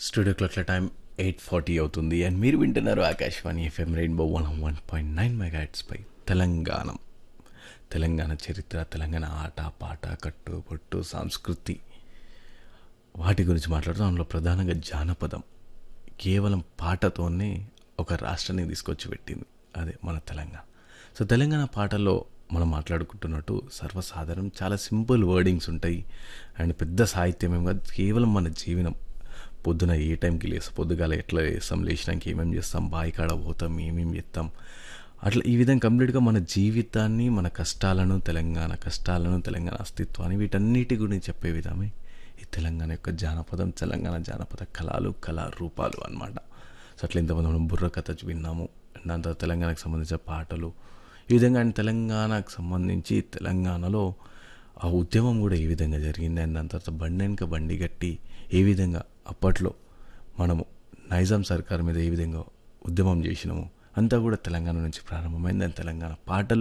studio క్లాక్ల time eight forty అవుతుంది and మీరు వింటున్నారు Akashvani FM rainbow one one point nine మెగాట్స్పై తెలంగాణ తెలంగాణ చరిత్ర తెలంగాణ ఆట పాట కట్టు పొట్టు సంస్కృతి వాటి గురించి మాట్లాడుతూ అందులో ప్రధానంగా జానపదం కేవలం పాటతోనే ఒక రాష్ట్రాన్ని తీసుకొచ్చి పెట్టింది అదే మన తెలంగాణ సో తెలంగాణ పాటల్లో మనం మాట్లాడుకుంటున్నట్టు సర్వసాధారణం చాలా సింపుల్ వర్డింగ్స్ ఉంటాయి అండ్ పెద్ద సాహిత్యం ఏం కాదు కేవలం మన జీవనం పొద్దున ఏ టైంకి లేస్తాం పొద్దుగాల ఎట్లా లేస్తాం లేచినాక ఏమేమి చేస్తాం బావి కాడ పోతాం ఏమేమి చేస్తాం అట్లా ఈ విధంగా కంప్లీట్గా మన జీవితాన్ని మన కష్టాలను తెలంగాణ కష్టాలను తెలంగాణ అస్తిత్వాన్ని వీటన్నిటి గురించి చెప్పే విధమే ఈ తెలంగాణ యొక్క జానపదం తెలంగాణ జానపద కళలు కళారూపాలు అన్నమాట సో అట్లా ఇంతమంది మనం బుర్ర కథ విన్నాము దాని తర్వాత తెలంగాణకు సంబంధించిన పాటలు ఈ విధంగా ఆయన తెలంగాణకు సంబంధించి తెలంగాణలో ఆ ఉద్యమం కూడా ఏ విధంగా జరిగింది అండ్ దాని తర్వాత బండి వెనుక బండి కట్టి ఏ విధంగా అప్పట్లో మనము నైజాం సర్కార్ మీద ఏ విధంగా ఉద్యమం చేసినాము అంతా కూడా తెలంగాణ నుంచి ప్రారంభమైంది అండ్ తెలంగాణ పాటలు